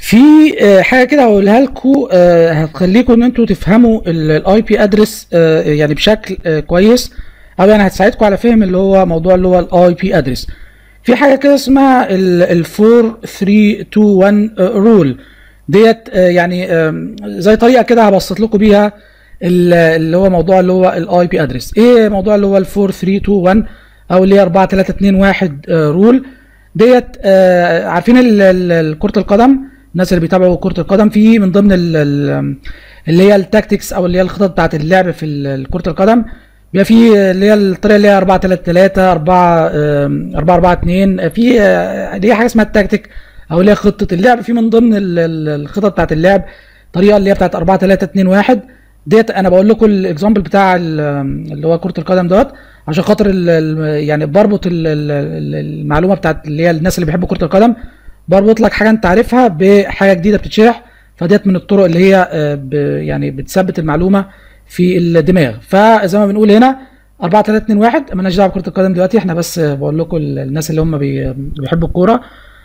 في آه، حاجه كده هقولها لكم هتخليكم ان انتوا تفهموا الاي بي ادرس يعني بشكل آه، كويس او يعني هتساعدكم على فهم اللي هو موضوع اللي هو الاي بي ادرس في حاجه كده اسمها ال 4 3 2 1 رول ديت آه، يعني آم، زي طريقه كده هبسط لكم بيها ال- اللي هو موضوع اللي هو الاي بي ادرس ايه موضوع اللي هو ال 4 3 2 1 او اللي هي 4 3 2 1 رول ديت آه، عارفين ال- ال- ال- كرة القدم الناس اللي بيتابعوا كرة القدم في من ضمن ال- ال- اللي هي التاكتكس او اللي هي الخطط بتاعت اللعب في ال- كرة القدم بيبقى في اللي هي الطريقة اللي هي 4 3 3 4 4 4 2 في آه، اللي هي حاجة اسمها التاكتيك او اللي هي خطة اللعب في من ضمن ال- ال- الخطط بتاعت اللعب طريقة اللي هي بتاعت 4 3 2 1 ديت انا بقول لكم الاكزامبل بتاع ال- اللي هو كرة القدم دوت عشان خاطر ال- ال- يعني بربط ال- ال- ال- المعلومه بتاعت اللي هي الناس اللي بيحبوا كره القدم بربط لك حاجه انت عارفها بحاجه جديده بتتشرح فديت من الطرق اللي هي آه، ب- يعني بتثبت المعلومه في الدماغ فزي ما بنقول هنا 4 3 2 1 مالناش دعوه بكره القدم دلوقتي احنا بس آه، بقول لكم ال- الناس اللي هم بي- بيحبوا الكوره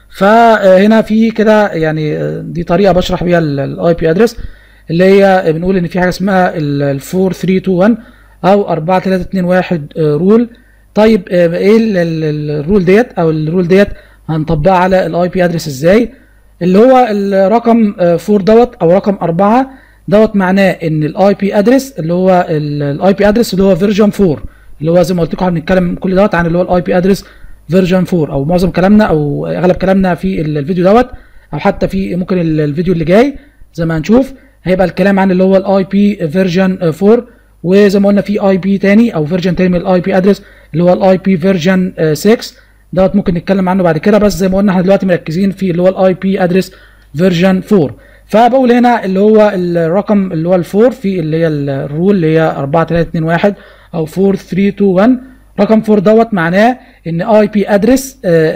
فهنا في كده يعني آه، دي طريقه بشرح بيها الاي بي ادرس اللي هي بنقول ان في حاجه اسمها ال 4 3 2 1 او 4 3 2 1 رول طيب آه، ايه ال- ال- الرول ديت او الرول ديت هنطبقها على الاي بي ادرس ازاي اللي هو الرقم 4 دوت او رقم 4 دوت معناه ان الاي بي ادرس اللي هو الاي بي ادرس اللي هو فيرجن 4 اللي هو زي ما قلت لكم احنا بنتكلم كل دوت عن اللي هو الاي بي ادرس فيرجن 4 او معظم كلامنا او اغلب كلامنا في ال- الفيديو دوت او حتى في ممكن ال- الفيديو اللي جاي زي ما هنشوف هيبقى الكلام عن اللي هو الاي بي فيرجن 4 وزي ما قلنا في اي بي تاني او فيرجن تاني من الاي بي ادرس اللي هو الاي بي فيرجن 6 دوت ممكن نتكلم عنه بعد كده بس زي ما قلنا احنا دلوقتي مركزين في اللي هو الاي بي ادرس فيرجن 4 فبقول هنا اللي هو الرقم اللي هو الفور في اللي هي الرول اللي هي 4 3 2 1 او 4 3 2 1 رقم 4 دوت معناه ان اي بي ادرس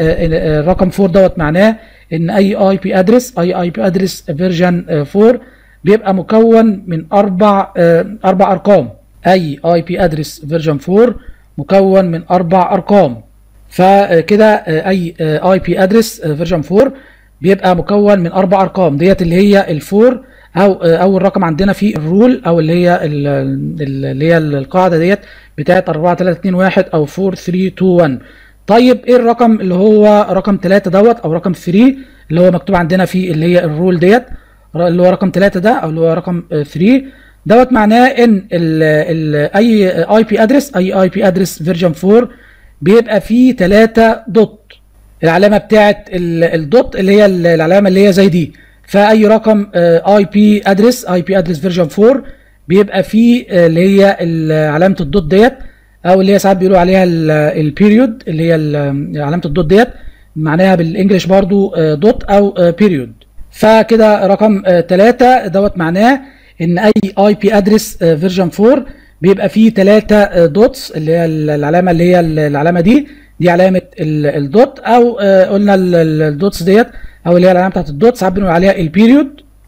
رقم 4 دوت معناه ان اي اي بي ادرس اي اي بي ادرس فيرجن 4 بيبقى مكون من اربع آه، اربع ارقام اي اي بي ادرس فيرجن 4 مكون من اربع ارقام فكده آه، اي اي بي ادرس فيرجن 4 بيبقى مكون من اربع ارقام ديت اللي هي الفور او آه، اول رقم عندنا في الرول او اللي هي ال- ال- اللي هي القاعده ديت بتاعت 4 3 2 1 او 4 3 2 1 طيب ايه الرقم اللي هو رقم 3 دوت او رقم 3 اللي هو مكتوب عندنا في اللي هي الرول ديت اللي هو رقم 3 ده او اللي هو رقم 3 دوت معناه ان ال ال اي اي بي ادرس اي اي بي ادرس فيرجن 4 بيبقى فيه 3 دوت العلامه بتاعت ال- الدوت اللي هي ال- العلامه اللي هي زي دي فاي رقم اي بي ادرس اي بي ادرس فيرجن 4 بيبقى فيه آه، اللي هي ال- علامه الدوت ديت او اللي هي ساعات بيقولوا عليها البيريود اللي هي ال- علامه الدوت ديت معناها بالانجلش برضو آه، دوت او بيريود فكده رقم 3 دوت معناه ان اي اي بي ادرس فيرجن 4 بيبقى فيه 3 دوتس اللي هي العلامه اللي هي العلامه دي دي علامه ال- الدوت او آه، قلنا ال- ال- الدوتس ديت او اللي هي العلامه بتاعت الدوت ساعات بنقول عليها البيريود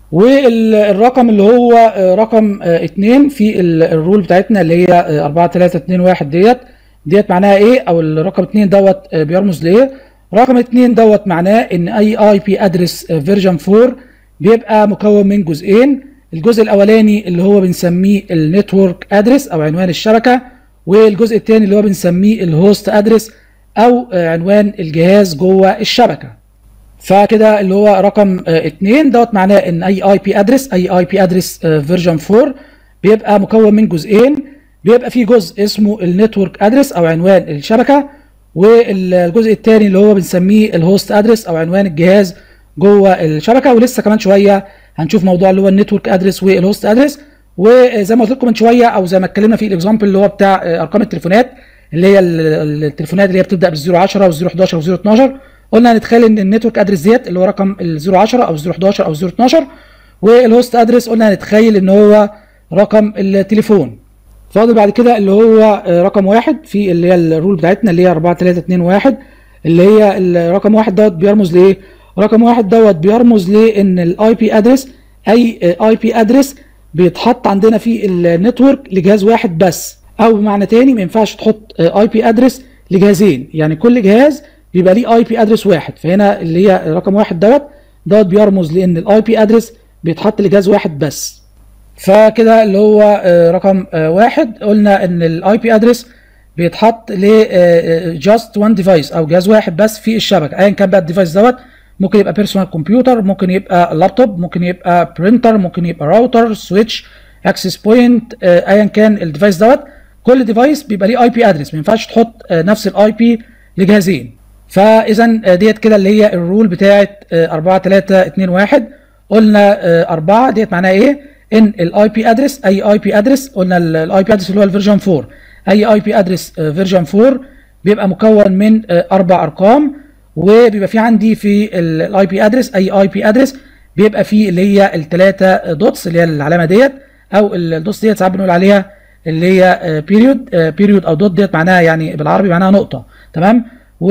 والرقم اللي هو آه، رقم 2 في ال- الرول بتاعتنا اللي هي آه، 4 3 2 1 ديت ديت معناها ايه او الرقم 2 دوت آه، بيرمز لايه رقم 2 دوت معناه ان اي اي بي ادرس فيرجن 4 بيبقى مكون من جزئين الجزء الاولاني اللي هو بنسميه النتورك ادرس او عنوان الشبكه والجزء الثاني اللي هو بنسميه الهوست ادرس او آه، عنوان الجهاز جوه الشبكه فكده اللي هو رقم 2 دوت معناه ان اي اي بي ادرس اي اي بي ادرس فيرجن 4 بيبقى مكون من جزئين بيبقى فيه جزء اسمه النتورك ادرس او عنوان الشبكه والجزء الثاني اللي هو بنسميه الهوست ادرس او عنوان الجهاز جوه الشبكه ولسه كمان شويه هنشوف موضوع اللي هو النتورك ادرس والهوست ادرس وزي ما قلت لكم من شويه او زي ما اتكلمنا في الاكزامبل اللي هو بتاع آه، ارقام التليفونات اللي هي ال- ال- التليفونات اللي هي بتبدا بال 010 وال 011 وال 012 قلنا هنتخيل ان النتورك ادرس ديت اللي هو رقم ال 010 او 011 او 012 والهوست ادرس قلنا هنتخيل ان هو رقم التليفون فاضل بعد كده اللي هو آه، رقم واحد في اللي هي الرول بتاعتنا اللي هي 4 3 2 1 اللي هي الرقم واحد دوت بيرمز لايه؟ رقم واحد دوت بيرمز لان الاي بي ادرس اي اي بي ادرس بيتحط عندنا في النتورك لجهاز واحد بس او بمعنى تاني ما ينفعش تحط اي بي ادرس لجهازين يعني كل جهاز بيبقى ليه اي بي ادرس واحد فهنا اللي هي رقم واحد دوت دوت بيرمز لان الاي بي ادرس بيتحط لجهاز واحد بس فكده اللي هو آه، رقم آه، واحد قلنا ان الاي بي ادرس بيتحط ل جاست وان ديفايس او جهاز واحد بس في الشبكه ايا كان بقى الديفايس دوت ممكن يبقى بيرسونال كمبيوتر ممكن يبقى لابتوب ممكن يبقى برينتر ممكن يبقى راوتر سويتش اكسس بوينت ايا كان الديفايس دوت كل ديفايس بيبقى ليه اي بي ادرس ما ينفعش تحط آه، نفس الاي بي لجهازين فاذا آه، ديت كده اللي هي الرول بتاعه 4 3 2 1 قلنا 4 ديت معناها ايه ان الاي بي ادرس اي اي بي ادرس قلنا الاي بي ادرس اللي هو الفيرجن 4 اي اي بي ادرس فيرجن 4 بيبقى مكون من آه، اربع ارقام وبيبقى في عندي في الاي بي ادرس اي اي بي ادرس بيبقى فيه اللي هي الثلاثه دوتس اللي هي العلامه ديت او الدوتس ديت ساعات بنقول عليها اللي هي بيريود بيريود او دوت ديت معناها يعني بالعربي معناها نقطه تمام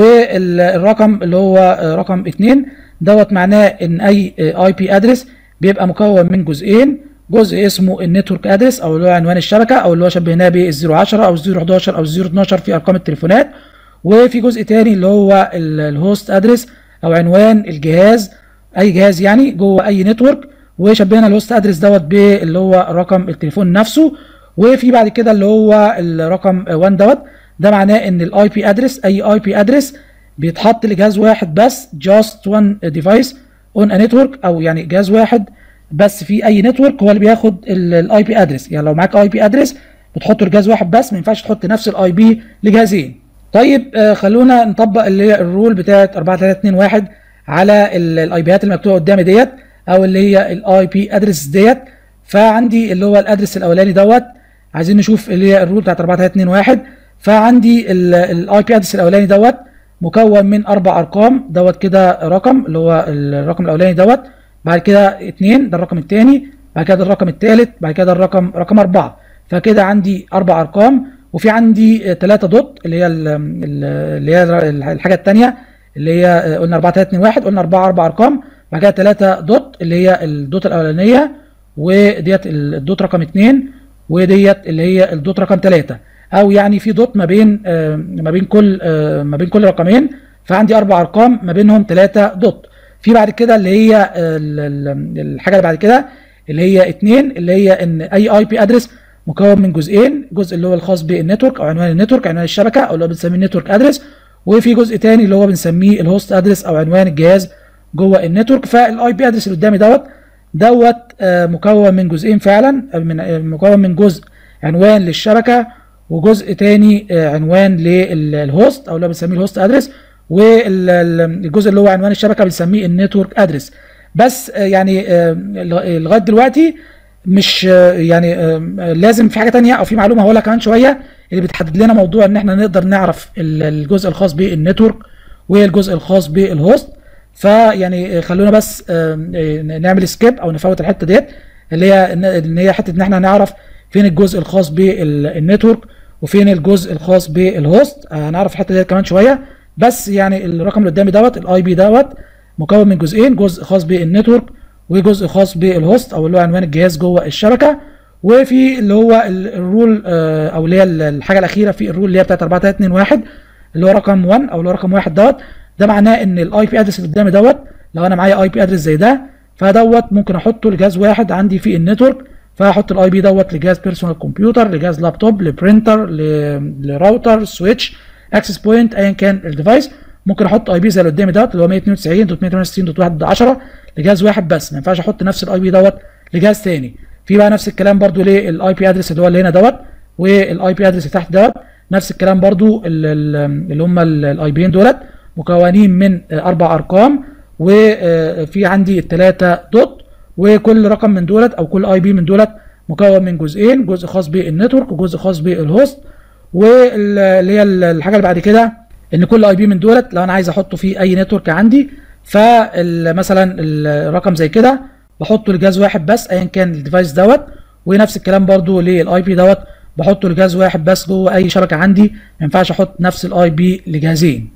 والرقم اللي هو آه، رقم 2 دوت معناه ان اي اي بي ادرس بيبقى مكون من جزئين جزء اسمه النتورك ادرس او اللي هو عنوان الشبكه او اللي هو شبهناه بال 010 او 011 او 012 في ارقام التليفونات وفي جزء تاني اللي هو الهوست ادرس او عنوان الجهاز اي جهاز يعني جوه اي نتورك وشبهنا الهوست ادرس دوت باللي هو رقم التليفون نفسه وفي بعد كده اللي هو الرقم 1 دوت ده معناه ان الاي بي ادرس اي اي بي ادرس بيتحط لجهاز واحد بس just one device on a network او يعني جهاز واحد بس في اي نتورك هو اللي بياخد الاي بي ادرس يعني لو معاك اي بي ادرس بتحطه لجهاز واحد بس ما ينفعش تحط نفس الاي بي لجهازين طيب آه خلونا نطبق اللي هي الرول بتاعت 4 3 2 1 على الاي بيات اللي مكتوبه قدامي ديت او اللي هي الاي بي ادرس ديت فعندي اللي هو الادرس الاولاني دوت عايزين نشوف اللي هي الرول بتاعت 4 3 2 1 فعندي الاي بي ادرس الاولاني دوت مكون من اربع ارقام دوت كده رقم اللي هو الرقم الاولاني دوت بعد كده اتنين ده الرقم الثاني بعد كده الرقم الثالث بعد كده الرقم رقم اربعه فكده عندي اربع ارقام وفي عندي ثلاثه دوت اللي هي ال- ال- اللي هي الحاجه الثانيه اللي هي قلنا 4 3 2 1 قلنا اربعه اربع ارقام بعد كده ثلاثه دوت اللي هي الدوت الاولانيه وديت الدوت رقم اثنين وديت اللي هي الدوت رقم ثلاثه او يعني في دوت ما بين آه، ما بين كل آه، ما بين كل رقمين فعندي اربع ارقام ما بينهم ثلاثه دوت في بعد كده اللي هي آه، ال- ال- الحاجه اللي بعد كده اللي هي اتنين اللي هي ان اي اي بي ادرس مكون من جزئين جزء اللي هو الخاص بالنتورك او عنوان النتورك عنوان الشبكه او اللي هو بنسميه النتورك ادرس وفي جزء تاني اللي هو بنسميه الهوست ادرس او عنوان الجهاز جوه النتورك فالاي بي ادرس اللي قدامي دوت دوت آه، مكون من جزئين فعلا آه، من آه، مكون من جزء عنوان للشبكه وجزء تاني آه، عنوان للهوست او اللي هو بنسميه الهوست ادرس والجزء اللي هو عنوان الشبكه بنسميه النتورك ادرس بس آه، يعني آه، لغايه دلوقتي مش آه، يعني آه، لازم في حاجه تانية او في معلومه هقولها كمان شويه اللي بتحدد لنا موضوع ان احنا نقدر نعرف ال- الجزء الخاص بالنتورك والجزء الخاص بالهوست فيعني خلونا بس آم، آه، نعمل سكيب او نفوت الحته ديت اللي هي ان إن هي حته ان احنا نعرف فين الجزء الخاص بالنتورك وفين الجزء الخاص بالهوست آه، هنعرف الحته ديت كمان شويه بس يعني الرقم اللي قدامي دوت الاي بي دوت مكون من جزئين جزء خاص بالنتورك وجزء خاص بالهوست او اللي هو عنوان الجهاز جوه الشبكه وفي اللي هو ال- الرول آه، او اللي هي ال- الحاجه الاخيره في الرول اللي هي بتاعت 4 3 2 1 اللي هو رقم 1 او اللي هو رقم 1 دوت ده معناه ان الاي بي ادرس اللي قدامي دوت لو انا معايا اي بي ادرس زي ده فدوت ممكن احطه لجهاز واحد عندي في النتورك فهحط الاي بي دوت لجهاز بيرسونال كمبيوتر لجهاز لابتوب لبرينتر ل- لراوتر سويتش اكسس بوينت ايا كان الديفايس ممكن احط اي بي زي اللي قدامي دوت اللي هو 192.168.1.10 لجهاز واحد بس ما ينفعش احط نفس الاي بي دوت لجهاز تاني في بقى نفس الكلام برضو للاي بي ادرس اللي هو اللي هنا دوت والاي بي ادرس اللي تحت دوت نفس الكلام برضو ال- ال- اللي هم الاي بيين دولت مكونين من آه، اربع ارقام وفي عندي الثلاثه دوت وكل رقم من دولت او كل اي بي من دولت مكون من جزئين جزء خاص بالنتورك وجزء خاص بالهوست واللي هي الحاجه اللي بعد كده ان كل اي بي من دولت لو انا عايز احطه في اي نتورك عندي فمثلا الرقم زي كده بحطه لجهاز واحد بس ايا كان الديفايس دوت ونفس الكلام برضو للاي بي دوت بحطه لجهاز واحد بس جوه اي شبكه عندي ما ينفعش احط نفس الاي بي لجهازين